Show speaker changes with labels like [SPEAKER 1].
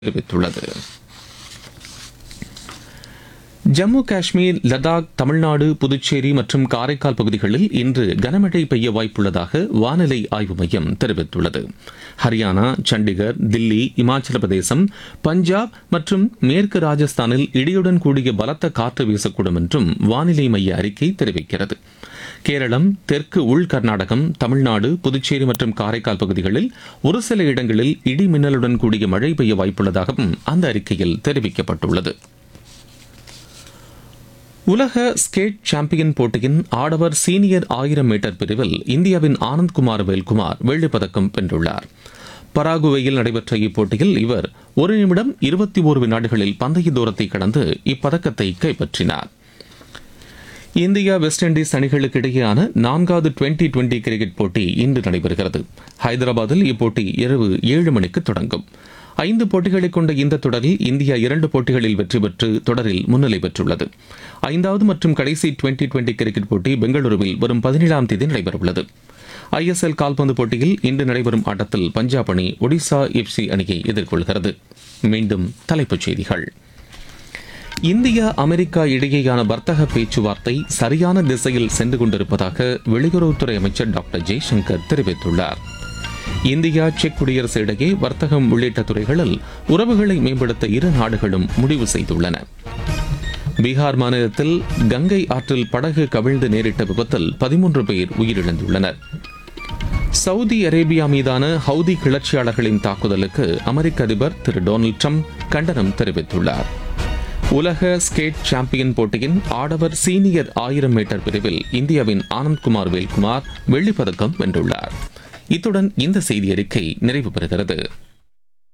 [SPEAKER 1] தெரிவித்துள்ளது ஜம்மு காஷ்மீர் லடாக் தமிழ்நாடு புதுச்சேரி மற்றும் காரைக்கால் பகுதிகளில் இன்று கனமழை பெய்ய வாய்ப்புள்ளதாக வானிலை ஆய்வு மையம் தெரிவித்துள்ளது ஹரியானா சண்டிகர் தில்லி இமாச்சல பிரதேசம் பஞ்சாப் மற்றும் மேற்கு ராஜஸ்தானில் இடியுடன் கூடிய பலத்த காற்று வீசக்கூடும் என்றும் வானிலை மைய அறிக்கை தெரிவிக்கிறது கேரளம் தெற்கு உள் கர்நாடகம் தமிழ்நாடு புதுச்சேரி மற்றும் காரைக்கால் பகுதிகளில் ஒரு சில இடங்களில் இடி மின்னலுடன் கூடிய மழை பெய்ய வாய்ப்புள்ளதாகவும் அந்த அறிக்கையில் தெரிவிக்கப்பட்டுள்ளது உலக ஸ்கேட் சாம்பியன் போட்டியின் ஆடவர் சீனியர் ஆயிரம் மீட்டர் பிரிவில் இந்தியாவின் ஆனந்த்குமார் வேல்குமார் வெள்ளிப் பதக்கம் வென்றுள்ளார் பராகுவேயில் நடைபெற்ற இப்போட்டியில் இவர் ஒரு நிமிடம் இருபத்தி ஓரு வினாடிகளில் பந்தய தூரத்தை கடந்து இப்பதக்கத்தை கைப்பற்றினார் இந்தியா வெஸ்ட் இண்டீஸ் அணிகளுக்கு இடையேயான நான்காவது டுவெண்டி டுவெண்டி கிரிக்கெட் போட்டி இன்று நடைபெறுகிறது ஹைதராபாத்தில் இப்போட்டி இரவு ஏழு மணிக்கு தொடங்கும் ஐந்து போட்டிகளை கொண்ட இந்த தொடரில் இந்தியா இரண்டு போட்டிகளில் வெற்றி பெற்று தொடரில் முன்னிலை பெற்றுள்ளது ஐந்தாவது மற்றும் கடைசி டுவெண்டி டுவெண்டி கிரிக்கெட் போட்டி பெங்களூருவில் வரும் பதினேழாம் தேதி நடைபெறவுள்ளது ஐஎஸ்எல் கால்பந்து போட்டியில் இன்று நடைபெறும் ஆட்டத்தில் பஞ்சாப் அணி ஒடிசா எஃப்சி அணியை எதிர்கொள்கிறது மீண்டும் தலைப்புச் செய்திகள் இந்தியா அமெரிக்கா இடையேயான வர்த்தக பேச்சுவார்த்தை சரியான திசையில் சென்று கொண்டிருப்பதாக வெளியுறவுத்துறை அமைச்சர் டாக்டர் ஜெய்சங்கர் தெரிவித்துள்ளார் இந்தியா செக் குடியரசு இடையே வர்த்தகம் உள்ளிட்ட துறைகளில் உறவுகளை மேம்படுத்த இரு நாடுகளும் முடிவு செய்துள்ளன பீகார் மாநிலத்தில் கங்கை ஆற்றில் படகு கவிழ்ந்து நேரிட்ட விபத்தில் பதிமூன்று பேர் உயிரிழந்துள்ளனர் சவுதி அரேபியா மீதான ஹவுதி கிளர்ச்சியாளர்களின் தாக்குதலுக்கு அமெரிக்க அதிபர் திரு டொனால்டு ட்ரம்ப் கண்டனம் தெரிவித்துள்ளார் உலக ஸ்கேட் சாம்பியன் போட்டியின் ஆடவர் சீனியர் ஆயிரம் மீட்டர் பிரிவில் இந்தியாவின் ஆனந்த்குமார் வேல்குமார் வெள்ளிப் பதக்கம் வென்றுள்ளார் இத்துடன் இந்த செய்தி அறிக்கை நிறைவு பெறுகிறது